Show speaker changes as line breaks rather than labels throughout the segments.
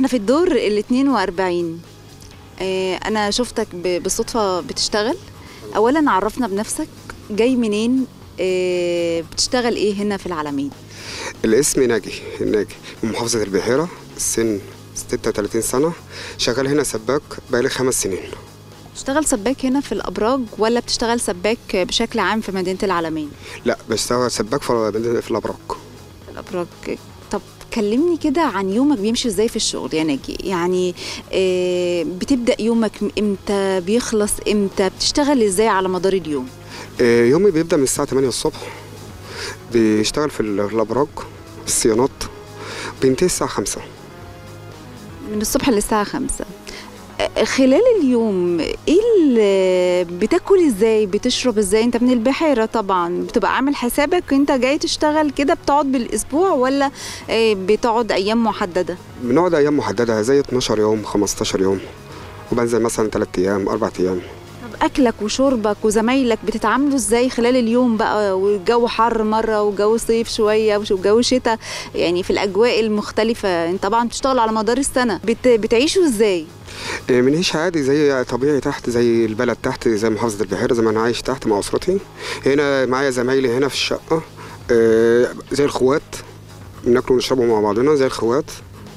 احنا في الدور ال 42 اه انا شفتك ب- بالصدفه بتشتغل اولا عرفنا بنفسك جاي منين اه بتشتغل ايه هنا في العالمين
الاسم ناجي ناجي من محافظة البحيرة السن 36 سنة شغال هنا سباك بقالي خمس سنين
بتشتغل سباك هنا في الابراج ولا بتشتغل سباك بشكل عام في مدينه العالمين
لا بشتغل سباك في في الأبراج
في الابراج طب كلمني كده عن يومك بيمشي ازاي في الشغل يا ناجي يعني اه بتبدا يومك امتى بيخلص امتى بتشتغل ازاي على مدار اليوم
آه، يومي بيبدأ من الساعة 8 الصبح بيشتغل في ال- الأبراج الصيانات بينتهي الساعة 5
من الصبح للساعة خمسة آه، خلال اليوم ايه اللي بتاكل ازاي بتشرب ازاي انت من البحيرة طبعا بتبقى عامل حسابك انت جاي تشتغل كده بتقعد بالاسبوع ولا آه، بتقعد ايام محددة
بنقعد أيام محددة زي 12 يوم 15 يوم وبنزل مثلا 3 أيام 4 أيام
طب اكلك وشربك وزمايلك بتتعاملوا ازاي خلال اليوم بقى والجو حر مرة وجو صيف شوية وش- وجو شتاء يعني في الاجواء المختلفة انت طبعا بتشتغل على مدار السنة بت... بتعيشوا ازاي
آه، بنعيش عادي زي طبيعي تحت زي البلد تحت زي محافظة البحيرة زي ما أنا عايش تحت مع أسرتي هنا معايا زمايلي هنا في الشقة آه، زي الخوات بناكل ونشربوا مع بعضنا زي الخوات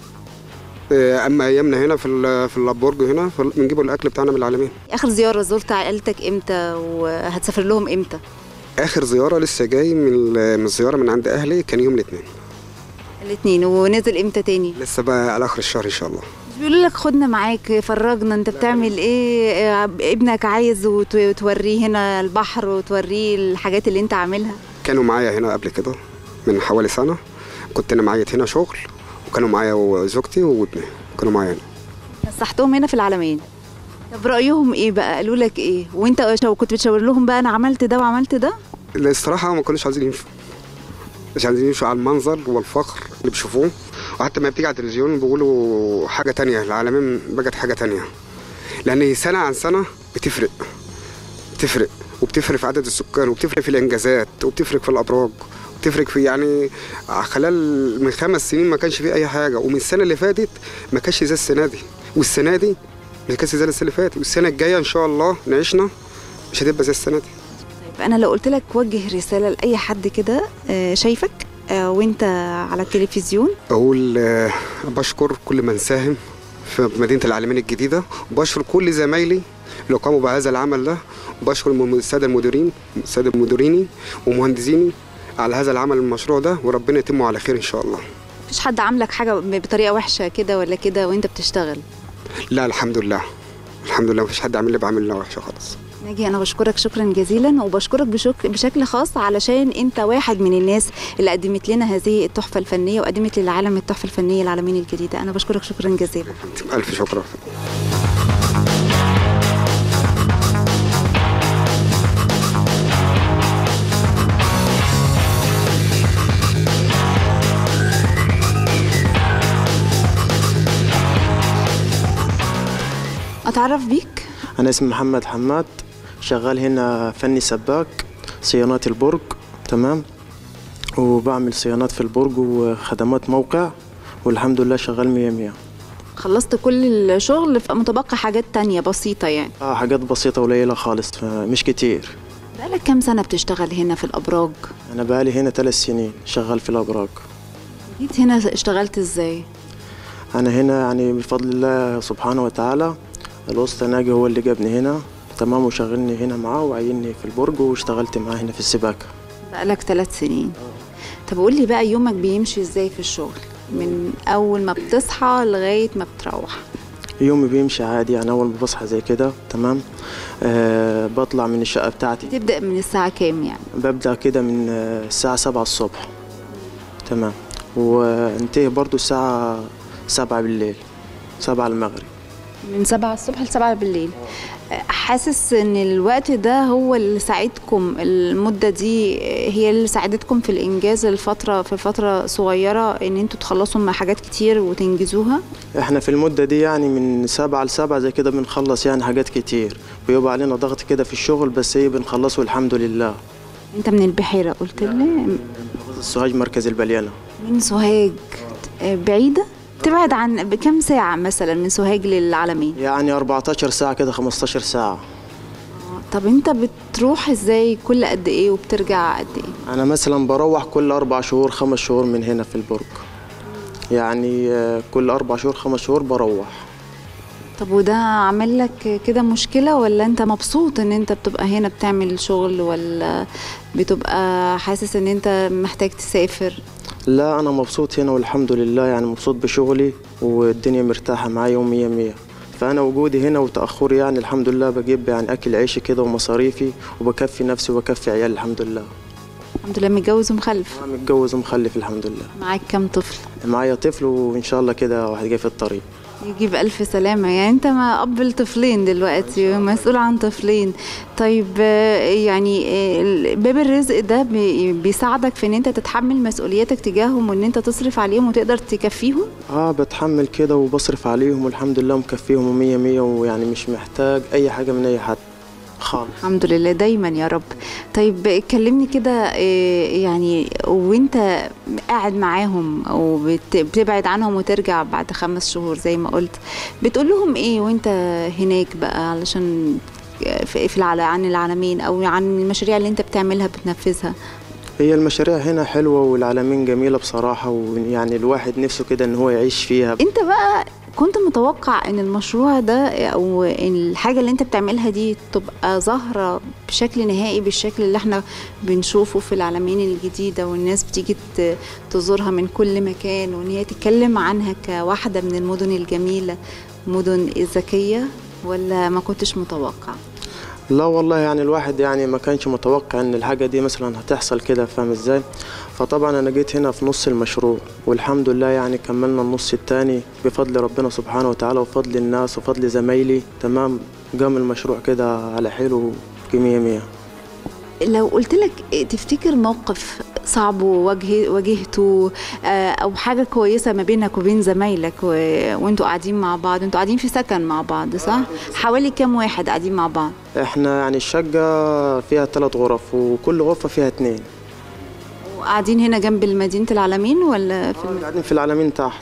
آه، أما أيامنا هنا في ال- في البرج هنا فال- بنجيبوا الأكل بتاعنا من العالمين
اخر زيارة زرت عائلتك امتى وهتسافر لهم امتى
آخر زيارة لسه جاي من ال- من الزيارة من عند أهلي كان يوم الاثنين
الاثنين ونزل امتى تاني
لسه بقى على آخر الشهر إن شاء الله
مش بيقولوا لك خدنا معاك فرجنا انت بتعمل ايه آه، ابنك عايز وت- وتوريه هنا البحر وتوريه الحاجات اللي انت عاملها
كانوا معايا هنا قبل كده من حوالي سنة كنت أنا معايا هنا شغل وكانوا معايا وزوجتي وابني كانوا معايا هنا
نصحتهم هنا في العالمين طب رايهم ايه بقى قالوا لك ايه وانت شو- كنت بتشاور لهم بقى انا عملت ده وعملت ده
الصراحة ما كانوش عايزين يمشوا مش عايزين يمشوا على المنظر والفخر اللي بيشوفوه وحتى ما بتيجي على التلفزيون بيقولوا حاجة تانية العالمين بقت حاجة تانية لأن سنة عن سنة بتفرق بتفرق وبتفرق في عدد السكان وبتفرق في الإنجازات وبتفرق في الأبراج وبتفرق في يعني خلال من خمس سنين ما كانش فيه أي حاجة ومن السنة اللي فاتت ما كانش زي السنة دي والسنة دي ما كانش زي السنة اللي فاتت والسنة الجاية إن شاء الله نعيشنا مش هتبقى زي السنة دي
طيب انا لو قلت لك وجه رساله لاي حد كده آه، شايفك آه، وانت على التلفزيون
أقول آه، بشكر كل من ساهم في مدينة العالمين الجديدة وبشكر كل زمايلي اللي قاموا بهذا العمل ده وبشكر الم- السادة المديرين السادة المديرين ومهندسيني على هذا العمل المشروع ده وربنا يتمه على خير إن شاء الله
مفيش حد عاملك حاجه بطريقه وحشه كده ولا كده وانت بتشتغل
لا الحمد لله الحمد لله مفيش حد عامل لي بعمل لنا وحشة خالص
ناجي انا بشكرك شكرا جزيلا وبشكرك بشك... بشكل خاص علشان انت واحد من الناس اللي قدمت لنا هذه التحفه الفنيه وقدمت للعالم التحفه الفنيه العالمين الجديده انا بشكرك شكرا جزيلا
ألف شكر
اتعرف بيك
أنا اسمي محمد حماد شغال هنا فني سباك صيانات البرج تمام وبعمل صيانات في البرج وخدمات موقع والحمد لله شغال مية مية
خلصت كل الشغل متبقى حاجات تانية بسيطة يعني
اه حاجات بسيطة قليلة خالص مش كتير
بقالك كام سنة بتشتغل هنا في الأبراج
أنا بقالي هنا ثلاث سنين شغال في الأبراج
جيت هنا اشتغلت ازاي
أنا هنا يعني بفضل الله سبحانه وتعالى الوسطى ناجي هو اللي جابني هنا تمام وشغلني هنا معاه وعيني في البرج واشتغلت معاه هنا في السباكة
بقالك ثلاث سنين طب قول لي بقى يومك بيمشي ازاي في الشغل من أول ما بتصحى لغاية ما بتروح
يومي بيمشي عادي يعني أول ما بصحى زي كده تمام آه بطلع من الشقة بتاعتي
تبدأ من الساعة كام يعني
ببدأ كده من آه، الساعة سبعة الصبح تمام وانتهي برضو الساعة سبعة بالليل سبعة المغرب
من سبعة الصبح لسبعة بالليل حاسس ان الوقت ده هو اللي ساعدكم المدة دي هي اللي ساعدتكم في الانجاز الفترة في فترة صغيرة ان انتوا تخلصوا مع حاجات كتير وتنجزوها
احنا في المدة دي يعني من سبعة لسبعة زي كده بنخلص يعني حاجات كتير ويبقى علينا ضغط كده في الشغل بس ايه بنخلصه الحمد لله
انت من البحيرة قلت لي
السوهاج مركز البليانة
من سوهاج بعيدة تبعد عن بكم ساعة مثلا من سوهاج للعلمين
يعني 14 ساعة كده 15 ساعة
طب انت بتروح ازاي كل قد ايه وبترجع قد ايه
أنا مثلا بروح كل أربع شهور خمس شهور من هنا في البرج يعني آه، كل أربع شهور خمس شهور بروح
طب وده عامل لك كده مشكلة ولا انت مبسوط ان انت بتبقى هنا بتعمل شغل ولا بتبقى حاسس ان انت محتاج تسافر
لا أنا مبسوط هنا والحمد لله يعني مبسوط بشغلي والدنيا مرتاحة معايا ومية مية فأنا وجودي هنا وتأخري يعني الحمد لله بجيب يعني أكل عيشي كده ومصاريفي وبكفي نفسي وبكفي عيالي الحمد لله
الحمد لله متجوز ومخلف
أنا متجوز ومخلف الحمد لله
معاك كام طفل
معايا طفل وإن شاء الله كده واحد جاي في الطريق
يجيب ألف سلامة يعني أنت ما أب لطفلين دلوقتي مسؤول عن طفلين طيب آه، يعني آه، باب الرزق ده بي- بيساعدك في إن أنت تتحمل مسؤولياتك تجاههم وإن أنت تصرف عليهم وتقدر تكفيهم
اه بتحمل كده وبصرف عليهم والحمد لله مكفيهم ومية مية ويعني مش محتاج أي حاجة من أي حد خالص
الحمد لله دايما يا رب طيب كلمني كده آه، يعني وانت قاعد معاهم وبتبعد عنهم وترجع بعد خمس شهور زي ما قلت بتقول لهم ايه وانت هناك بقى علشان في في العل... عن العالمين او عن المشاريع اللي انت بتعملها بتنفذها
هي المشاريع هنا حلوة والعالمين جميلة بصراحة ويعني الواحد نفسه كده إن هو يعيش فيها
انت بقى كنت متوقع ان المشروع ده او إن الحاجه اللي انت بتعملها دي تبقى ظاهره بشكل نهائي بالشكل اللي احنا بنشوفه في العالمين الجديده والناس بتيجي ت- تزورها من كل مكان وان هي تتكلم عنها كواحده من المدن الجميله مدن الذكيه ولا ما كنتش متوقع
لا والله يعني الواحد يعني ما كانش متوقع ان الحاجة دي مثلا هتحصل كده فاهم ازاي فطبعا انا جيت هنا في نص المشروع والحمد لله يعني كملنا النص التاني بفضل ربنا سبحانه وتعالى وفضل الناس وفضل زمايلي تمام قام المشروع كده على حلو مية مية
لو قلت لك تفتكر موقف صعب واجه واجهته آه، او حاجه كويسه ما بينك وبين زمايلك و- وانتوا قاعدين مع بعض انتوا قاعدين في سكن مع بعض صح حوالي كام واحد قاعدين مع بعض
احنا يعني الشقة فيها ثلاث غرف وكل غرفة فيها اتنين
وقاعدين هنا جنب مدينه العالمين ولا في الم...
قاعدين في العالمين تحت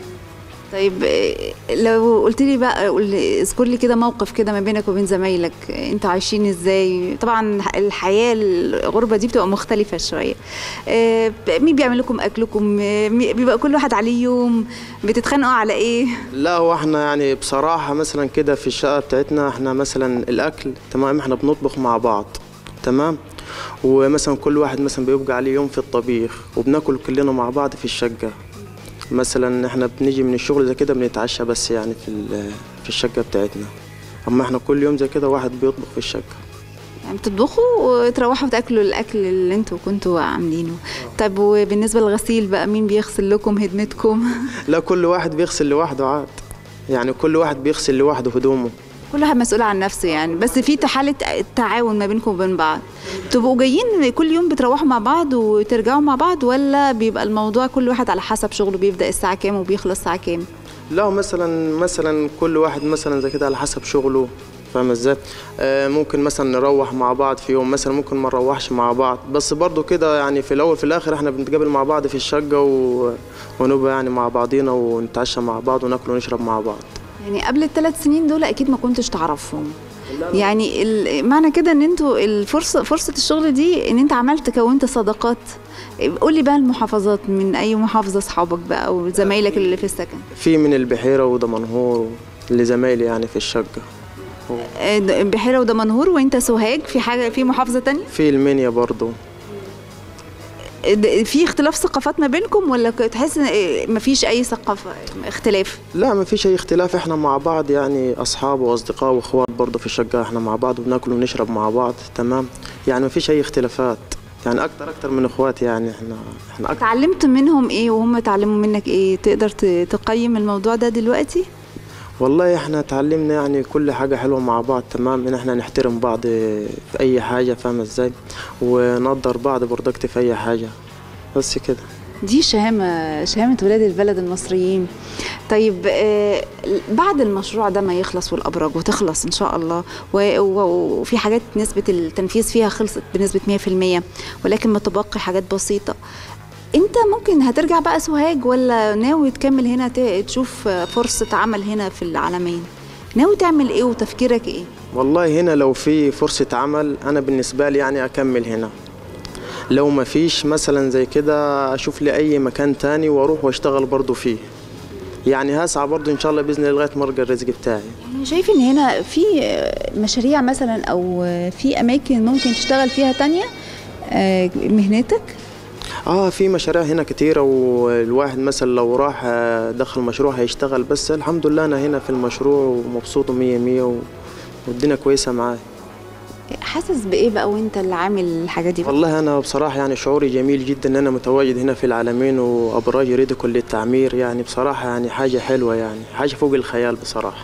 طيب آه، لو قلت لي بقى قول لي اذكر لي كده موقف كده ما بينك وبين زمايلك انتوا عايشين ازاي طبعا الحياه الغربه دي بتبقى مختلفه شويه آه، مين بيعمل لكم اكلكم آه، مي- بيبقى كل واحد عليه يوم بتتخانقوا على ايه
لا هو احنا يعني بصراحة مثلا كده في الشقة بتاعتنا احنا مثلا الأكل تمام احنا بنطبخ مع بعض تمام ومثلا كل واحد مثلا بيبقى عليه يوم في الطبيخ وبناكل كلنا مع بعض في الشقة مثلا احنا بنيجي من الشغل زي كده بنتعشى بس يعني في ال- في الشقة بتاعتنا أما احنا كل يوم زي كده واحد بيطبخ في الشقة
يعني بتطبخوا وتروحوا تاكلوا الاكل اللي انتوا كنتوا عاملينه طيب وبالنسبه للغسيل بقى مين بيغسل لكم هدمتكم
لا كل واحد بيغسل لوحده عاد يعني كل واحد بيغسل لوحده هدومه
كل واحد مسؤول عن نفسه يعني بس في حاله تعاون ما بينكم وبين بعض تبقوا جايين كل يوم بتروحوا مع بعض وترجعوا مع بعض ولا بيبقى الموضوع كل واحد على حسب شغله بيبدا الساعه كام وبيخلص الساعه كام
لا مثلا مثلا كل واحد مثلا زي كده على حسب شغله فاهم ازاي آه ممكن مثلا نروح مع بعض في يوم مثلا ممكن ما نروحش مع بعض بس برضو كده يعني في الاول في الاخر احنا بنتقابل مع بعض في الشقه و... ونبقى يعني مع بعضينا ونتعشى مع بعض وناكل ونشرب مع بعض
يعني قبل الثلاث سنين دول اكيد ما كنتش تعرفهم يعني ال- معنى كده ان انتوا الفرصه فرصه الشغل دي ان انت عملت كونت صداقات قول لي بقى المحافظات من اي محافظه اصحابك بقى او زمايلك اللي في السكن
في من البحيره ودمنهور لزمايلي يعني في الشقه
آه، د- بحيره ودمنهور وانت سوهاج في حاجه في محافظه تانية
في المنيا برضو
د- في اختلاف ثقافات ما بينكم ولا ك- تحس ان آه، مفيش اي ثقافه اختلاف
لا ما فيش اي اختلاف احنا مع بعض يعني اصحاب واصدقاء واخوات برضه في الشقه احنا مع بعض وبناكل ونشرب مع بعض تمام يعني ما فيش اي اختلافات يعني اكتر اكتر من اخوات يعني احنا احنا اكتر
اتعلمت منهم ايه وهم اتعلموا منك ايه تقدر ت- تقيم الموضوع ده دلوقتي
والله احنا اتعلمنا يعني كل حاجه حلوه مع بعض تمام ان احنا نحترم بعض في اي حاجه فاهم ازاي ونقدر بعض برضك في اي حاجه بس كده
دي شهامة شهامة ولاد البلد المصريين طيب آه، بعد المشروع ده ما يخلص والأبراج وتخلص إن شاء الله و- و- وفي حاجات نسبة التنفيذ فيها خلصت بنسبة 100% ولكن متبقي حاجات بسيطة انت ممكن هترجع بقى سوهاج ولا ناوي تكمل هنا ت- تشوف فرصة عمل هنا في العالمين ناوي تعمل ايه وتفكيرك ايه
والله هنا لو في فرصة عمل أنا بالنسبة لي يعني أكمل هنا لو ما فيش مثلا زي كده أشوف لي أي مكان تاني وأروح وأشتغل برضو فيه يعني هسعى برضو إن شاء الله بإذن الله لغاية ما ألقى الرزق بتاعي
يعني شايف ان هنا في مشاريع مثلا او في اماكن ممكن تشتغل فيها تانية آه، مهنتك
اه في مشاريع هنا كتيرة والواحد مثلا لو راح آه، دخل مشروع هيشتغل بس الحمد لله أنا هنا في المشروع ومبسوط ومية مية و- والدنيا كويسة معايا
حاسس بايه بقى وانت اللي عامل الحاجات دي
والله أنا بصراحة يعني شعوري جميل جدا إن أنا متواجد هنا في العالمين وأبراج ريديكول للتعمير يعني بصراحة يعني حاجة حلوة يعني حاجة فوق الخيال بصراحة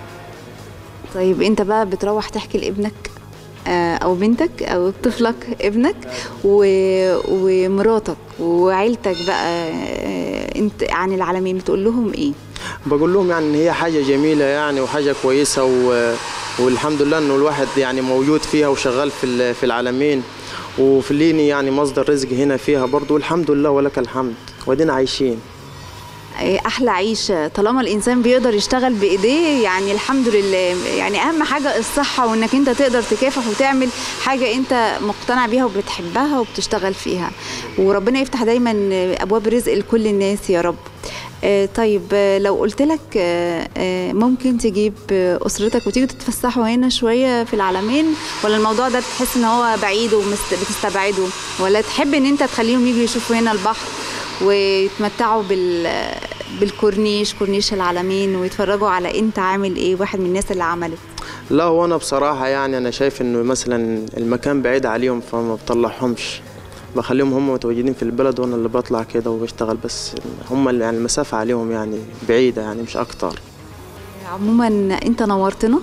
طيب انت بقى بتروح تحكي لابنك آه، او بنتك او طفلك ابنك و... ومراتك وعيلتك بقى آه، انت عن العالمين بتقول لهم ايه
بقول لهم يعني ان هي حاجه جميله يعني وحاجه كويسه و... والحمد لله انه الواحد يعني موجود فيها وشغال في ال- في العالمين وفي ليني يعني مصدر رزق هنا فيها برضو والحمد لله ولك الحمد ودينا عايشين
آه، احلى عيشه طالما الانسان بيقدر يشتغل بايديه يعني الحمد لله يعني اهم حاجه الصحه وانك انت تقدر تكافح وتعمل حاجه انت مقتنع بيها وبتحبها وبتشتغل فيها وربنا يفتح دايما ابواب رزق لكل الناس يا رب آه، طيب آه، لو قلت لك آه، آه، ممكن تجيب آه، اسرتك وتيجوا تتفسحوا هنا شويه في العالمين ولا الموضوع ده بتحس ان هو بعيد وبتستبعده ولا تحب ان انت تخليهم يجوا يشوفوا هنا البحر ويتمتعوا بال بالكورنيش كورنيش العالمين ويتفرجوا على انت عامل ايه واحد من الناس اللي عملت
لا وانا بصراحه يعني انا شايف انه مثلا المكان بعيد عليهم فما بطلعهمش بخليهم هم متواجدين في البلد وانا اللي بطلع كده وبشتغل بس هم اللي يعني المسافه عليهم يعني بعيده يعني مش اكتر
عموما انت نورتنا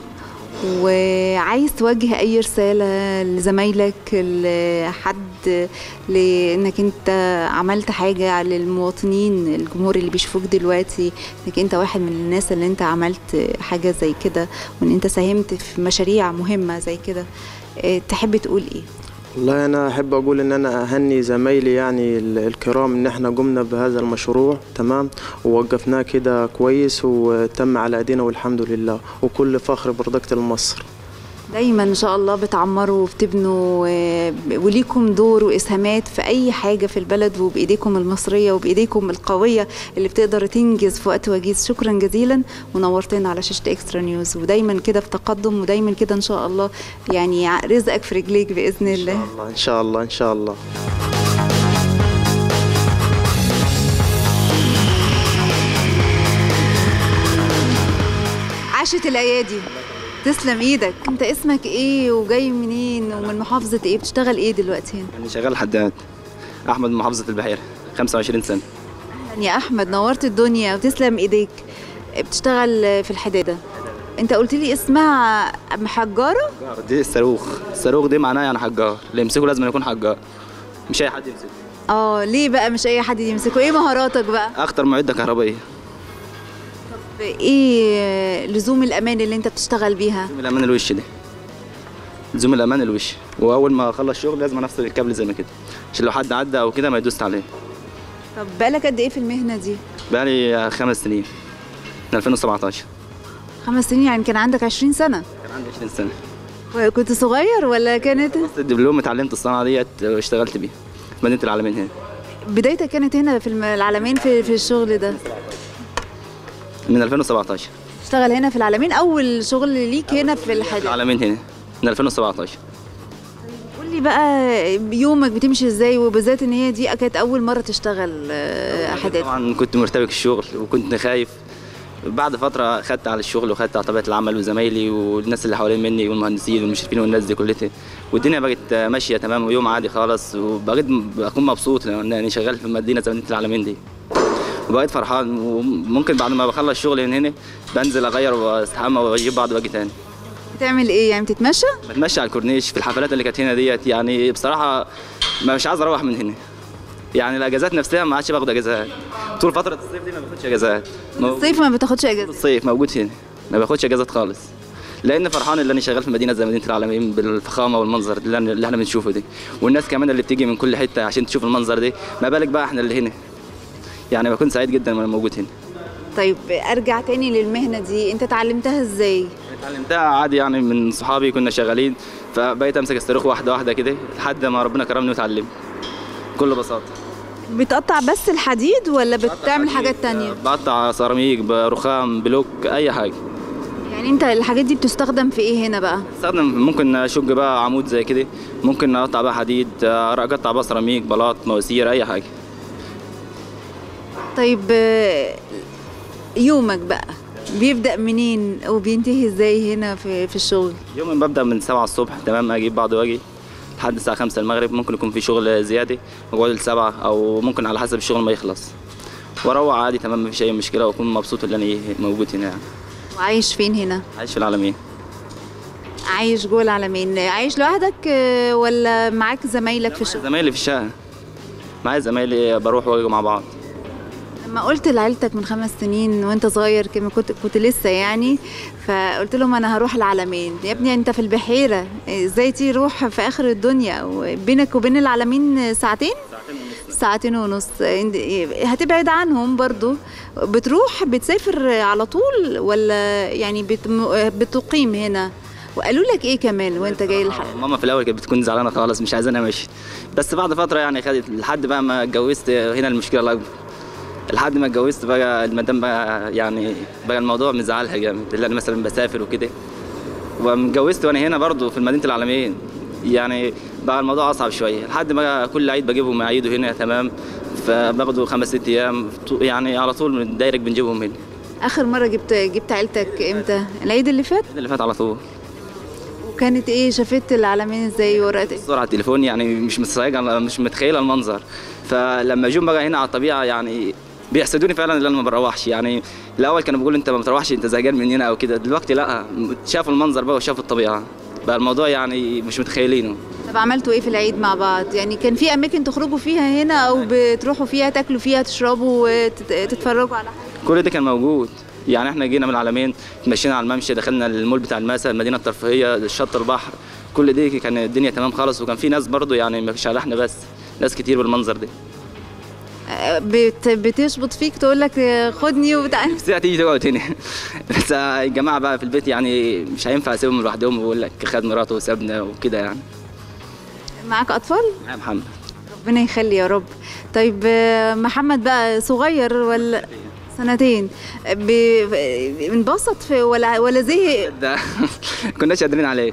وعايز توجه اي رساله لزمايلك لحد لانك انت عملت حاجه للمواطنين الجمهور اللي بيشوفوك دلوقتي انك انت واحد من الناس اللي انت عملت حاجه زي كده وان انت ساهمت في مشاريع مهمه زي كده اه، تحب تقول ايه
والله انا احب اقول ان انا اهني زمايلي يعني ال- الكرام ان احنا قمنا بهذا المشروع تمام ووقفناه كده كويس وتم على ايدينا والحمد لله وكل فخر برضكة مصر
دايما ان شاء الله بتعمروا وبتبنوا آه، وليكم دور واسهامات في اي حاجه في البلد وبايديكم المصريه وبايديكم القويه اللي بتقدر تنجز في وقت وجيز شكرا جزيلا ونورتنا على شاشه اكسترا نيوز ودايما كده في تقدم ودايما كده ان شاء الله يعني رزقك في رجليك باذن الله
الله ان شاء الله ان شاء الله
عاشت الايادي تسلم ايدك انت اسمك ايه وجاي منين ومن محافظه ايه بتشتغل ايه دلوقتي هنا
أنا شغال حداد أحمد من محافظة البحيرة 25 سنة
يا احمد نورت الدنيا وتسلم ايديك بتشتغل في الحداده انت قلت لي اسمها محجره
دي الصاروخ الصاروخ دي معناه يعني حجار اللي يمسكه لازم يكون حجار مش أي حد يمسكه
اه ليه بقى مش اي حد يمسكه ايه مهاراتك بقى
أخطر معدة كهربائية
ايه لزوم الامان اللي انت بتشتغل بيها
زوم الأمان الوش دي زوم الأمان الوش وأول ما أخلص شغل لازم أفصل الكابل زي ما كده عشان لو حد عدى أو كده ما يدوس عليه
طب بقالك قد ايه في المهنه دي
بقالي خمس سنين من 2017
خمس سنين يعني كان عندك 20 سنه
كان عندي 20 سنة
كنت صغير ولا كانت
خلصت الدبلوم اتعلمت الصنعة ديت واشتغلت بيها في مدينة العالمين هنا
بدايتك كانت هنا في الم- العالمين في, في الشغل ده
من 2017
اشتغل هنا في العالمين اول شغل ليك هنا في الحداده
العالمين هنا من 2017
قول لي بقى يومك بتمشي ازاي وبالذات ان هي دي كانت اول مره تشتغل آه، حداد
طبعا كنت مرتبك الشغل وكنت خايف بعد فترة خدت على الشغل وخدت على طبيعة العمل وزمايلي والناس اللي حوالين مني والمهندسين والمشرفين والناس دي كلها والدنيا بقت ماشية تمام ويوم عادي خالص وبقيت بكون مبسوط لأني شغال في مدينة زي مدينة العالمين دي وبقيت فرحان وممكن بعد ما بخلص شغل من هنا بنزل أغير وأستحمى وأجيب بعض واجي تاني
بتعمل ايه يعني بتتمشى
بتمشى على الكورنيش في الحفلات اللي كانت هنا ديت يعني بصراحة ما مش عايز أروح من هنا يعني الأجازات نفسها ما عادش باخد أجازات طول فترة الصيف دي ما باخدش أجازات موجود
الصيف ما بتاخدش اجازه
الصيف موجود هنا ما باخدش اجازات خالص لان فرحان اللي انا شغال في مدينه زي مدينه العالمين بالفخامه والمنظر اللي, أنا- اللي احنا بنشوفه ده والناس كمان اللي بتيجي من كل حته عشان تشوف المنظر ده ما بالك بقى احنا اللي هنا يعني بكون سعيد جدا وانا موجود هنا
طيب ارجع تاني للمهنه دي انت اتعلمتها ازاي
اتعلمتها عادي يعني من صحابي كنا شغالين فبقيت امسك الصاروخ واحده واحده كده لحد ما ربنا كرمني واتعلمت بكل بساطه
بتقطع بس الحديد ولا بتعمل حاجات تانية
بقطع سيراميك برخام بلوك اي حاجه
يعني انت الحاجات دي بتستخدم في ايه هنا بقى
استخدم ممكن اشق بقى عمود زي كده ممكن اقطع بقى حديد اقطع بقى سيراميك بلاط مواسير اي حاجه
طيب آه، يومك بقى بيبدأ منين وبينتهي ازاي هنا في في الشغل
يوم ببدا من 7 الصبح تمام اجيب بعض واجي لحد الساعه 5 المغرب ممكن يكون في شغل زياده اقعد لسبعة او ممكن على حسب الشغل ما يخلص واروح عادي تمام مفيش اي مشكله واكون مبسوط ان انا موجود هنا يعني
وعايش فين هنا
عايش في العالمين
عايش جوه العالمين عايش لوحدك آه، ولا معاك زمايلك في الشغل
زمايلي في الشقه معايا زمايلي بروح واجي مع بعض
لما قلت لعيلتك من خمس سنين وانت صغير كما كنت كنت لسه يعني فقلت لهم انا هروح العالمين يا ابني انت في البحيره ازاي تروح في اخر الدنيا وبينك وبين العالمين ساعتين ساعتين ونص هتبعد عنهم برضو بتروح بتسافر على طول ولا يعني بت- بتقيم هنا وقالوا لك ايه كمان وانت جاي الحلقة
ماما في الاول كانت بتكون زعلانه خالص مش عايزاني امشي بس بعد فتره يعني خدت لحد بقى ما اتجوزت هنا المشكله الاكبر لحد ما اتجوزت بقى المدام بقى يعني بقى الموضوع مزعلها جامد اللي انا مثلا بسافر وكده واتجوزت وانا هنا برضو في مدينه العالمين يعني بقى الموضوع اصعب شويه لحد ما كل عيد بجيبهم مع عيده هنا تمام فباخده خمس ست ايام يعني على طول من دايركت بنجيبهم هنا
اخر مره جبت جبت عيلتك امتى العيد اللي فات
اللي فات على طول
وكانت ايه شافت العالمين ازاي ورقت ايه
الصورة على التليفون يعني مش متسيقة مش متخيلة المنظر فلما جم بقى هنا على الطبيعة يعني بيحسدوني فعلا اللي انا ما بروحش يعني الاول كانوا بيقولوا انت ما بتروحش انت زهقان مننا او كده دلوقتي لا شافوا المنظر بقى وشافوا الطبيعة بقى الموضوع يعني مش متخيلينه
طب عملتوا ايه في العيد مع بعض يعني كان في اماكن تخرجوا فيها هنا او بتروحوا فيها تاكلوا فيها تشربوا وتتفرجوا على حاجه
كل ده كان موجود يعني احنا جينا من العالمين اتمشينا على الممشى دخلنا المول بتاع الماسة المدينة الترفيهية شط البحر كل دي كان الدنيا تمام خالص وكان في ناس برضو يعني مش على احنا بس ناس كتير بالمنظر ده
آه، بت بتشبط فيك تقول لك آه، خدني وبتاع
نفسها تيجي تقعد هنا بس الجماعه بقى في البيت يعني مش هينفع اسيبهم لوحدهم ويقول لك خد مراته وسابنا وكده يعني
معاك اطفال
يا محمد
ربنا يخلي يا رب طيب آه، محمد بقى صغير ولا سنتين ب- انبسط في ولا ولا زهق
ده كناش قادرين عليه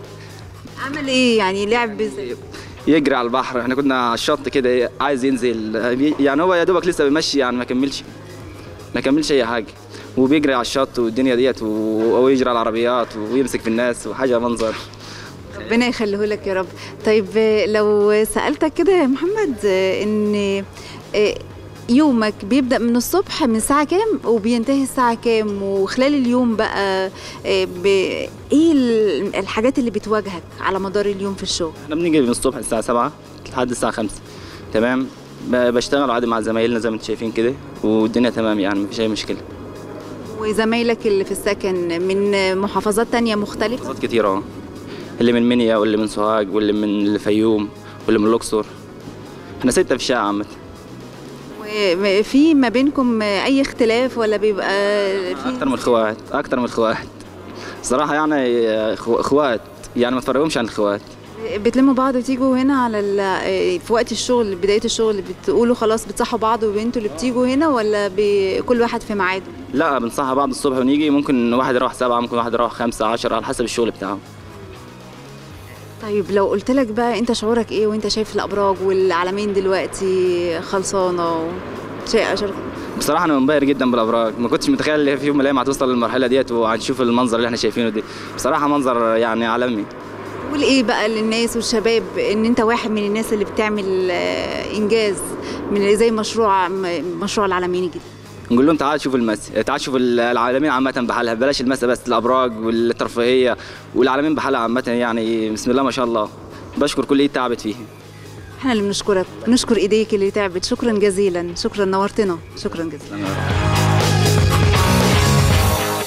عمل ايه يعني لعب ازاي
يجري على البحر احنا كنا على الشط كده عايز ينزل يعني هو يا دوبك لسه بيمشي يعني ما كملش ما كملش اي حاجه وبيجري على الشط والدنيا ديت و- ويجري على العربيات ويمسك في الناس وحاجه منظر
ربنا يخليه لك يا رب طيب آه، لو سألتك كده يا محمد آه، ان آه، يومك بيبدأ من الصبح من الساعة كام وبينتهي الساعة كام وخلال اليوم بقى آه، ب... ايه ال- الحاجات اللي بتواجهك على مدار اليوم في الشغل
احنا بنيجي من الصبح الساعه 7 لحد الساعه 5 تمام ب- بشتغل عادي مع زمايلنا زي ما انتم شايفين كده والدنيا تمام يعني مفيش اي مشكله
وزمايلك اللي في السكن من محافظات تانية مختلفة
محافظات كتير اه اللي من منيا واللي من سوهاج واللي من الفيوم واللي من الاقصر احنا سته في الشارع عامه
وفي ما بينكم اي اختلاف ولا بيبقى في
اكتر من الاخوات اكتر من الاخوات صراحه يعني اخو- اخوات يعني ما تفرقهمش عن الاخوات
بتلموا بعض وتيجوا هنا على ال- في وقت الشغل بداية الشغل بتقولوا خلاص بتصحوا بعض وانتوا اللي بتيجوا هنا ولا ب- كل واحد في ميعاده
لا بنصحى بعض الصبح ونيجي ممكن واحد يروح سبعة ممكن واحد يروح خمسة عشرة على حسب الشغل بتاعه
طيب لو قلت لك بقى انت شعورك ايه وانت شايف الابراج والعلمين دلوقتي خلصانه و... شيء أشر...
بصراحة أنا منبهر جدا بالأبراج ما كنتش متخيل إن في يوم من الأيام هتوصل للمرحلة ديت وهنشوف المنظر اللي احنا شايفينه دي بصراحة منظر يعني عالمي
تقول ايه بقى للناس والشباب ان انت واحد من الناس اللي بتعمل آه، انجاز من زي مشروع م- مشروع العلمين الجديد
نقول لهم تعالوا شوفوا المس تعالوا شوفوا العالمين عامة بحالها بلاش المسا بس الأبراج والترفيهية والعالمين بحالها عامة يعني بسم الله ما شاء الله بشكر كل إيد تعبت فيه
احنا اللي بنشكرك نشكر ايديك اللي تعبت شكرا جزيلا شكرا نورتنا شكرا جزيلا